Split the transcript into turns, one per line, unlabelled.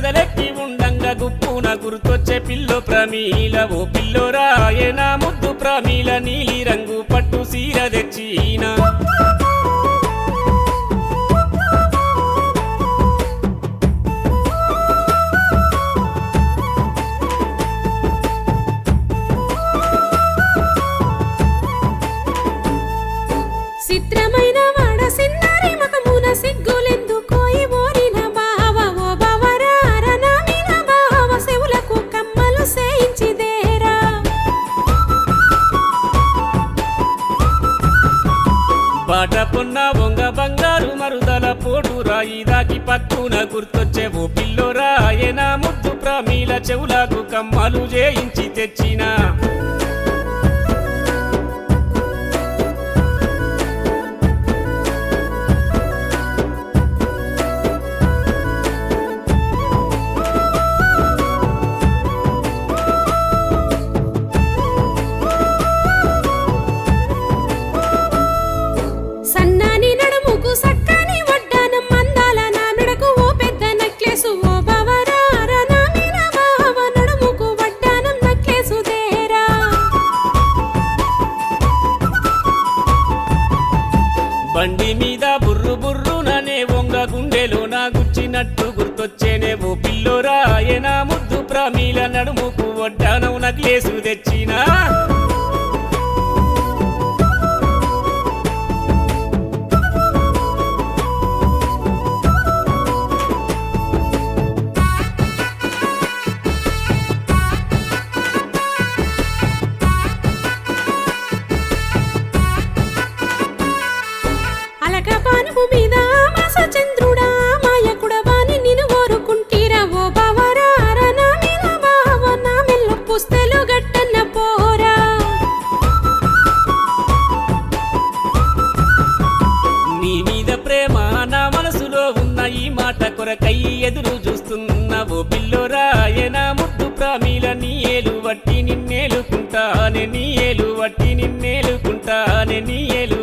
సెదలెక్కి ఉండంగా గుప్పున గుర్తొచ్చే పిల్లో ప్రమీల ఓ పిల్లో రాయనా ముద్దు ప్రమీల నీలి రంగు పట్టు సీర తెచ్చినా
చిత్రమైన వాడ సిన్నారి మకమున సిగ్గులెందుకోయి ఓరిన బావ ఓ బావరార నామిన బావ సెవులకు కమ్మలు సేయించిదేరా
బాట పొన్న బొంగ బంగారు మరుదల పోటు రాయి దాకి పక్కున గుర్తొచ్చే ఓ పిల్లో రాయనా ముద్దు ప్రమీల చెవులకు కమ్మలు చేయించి తెచ్చినా
సన్నాని నడుముకు సక్కని వడ్డానం మందాల నా మెడకు ఓ పెద్ద నెక్లెసు ఓ బావరార నామిన బావ నడుముకు వడ్డానం నెక్లెసు దేరా
బండి మీద బుర్రు బుర్రుననే వంగ గుండెలో నా గుచ్చినట్టు గుర్తొచ్చేనే ఓ పిల్లో రాయనా ముద్దు ప్రమీల నడుముకు వడ్డానం నక్లేసు తెచ్చినా
అలక పానుపు మీద మాస చంద్రుడా మాయకుడవాని నిన్ను కోరుకుంటీరా ఓ బావరార నా మీద బావ నా మెల్ల పుస్తెలు గట్టన్న పోరా
నీ మీద ప్రేమ నా మనసులో ఉన్న ఈ మాట కొరకై ఎదురు చూస్తున్న ఓ పిల్లో రాయనా ముద్దు ప్రామీల నీ ఏలు వట్టి నిన్నేలుకుంటానే నీ ఏలు వట్టి నిన్నేలుకుంటానే నీ ఏలు